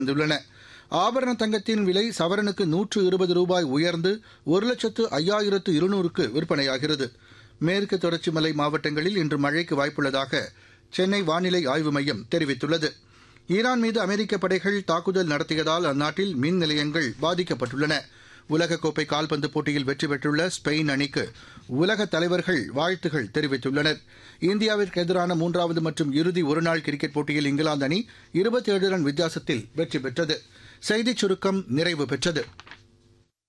வந்துள்ளன ஆபரண தங்கத்தின் விலை சவரனுக்கு நூற்று இருபது ரூபாய் உயர்ந்து ஒரு லட்சத்து ஐயாயிரத்து இருநூறுக்கு விற்பனையாகிறது மேற்கு தொடர்ச்சி மலை மாவட்டங்களில் இன்று மழைக்கு வாய்ப்புள்ளதாக சென்னை வானிலை ஆய்வு மையம் தெரிவித்துள்ளது ஈரான் மீது அமெரிக்க படைகள் தாக்குதல் நடத்தியதால் அந்நாட்டில் மின் நிலையங்கள் பாதிக்கப்பட்டுள்ளன உலகக்கோப்பை கால்பந்து போட்டியில் வெற்றி பெற்றுள்ள ஸ்பெயின் அணிக்கு உலக தலைவர்கள் வாழ்த்துகள் தெரிவித்துள்ளனர் இந்தியாவிற்கு எதிரான மூன்றாவது மற்றும் இறுதி ஒருநாள் கிரிக்கெட் போட்டியில் இங்கிலாந்து அணி இருபத்தேழு ரன் வித்தியாசத்தில் வெற்றி பெற்றது செய்திச் சுருக்கம் நிறைவு பெற்றது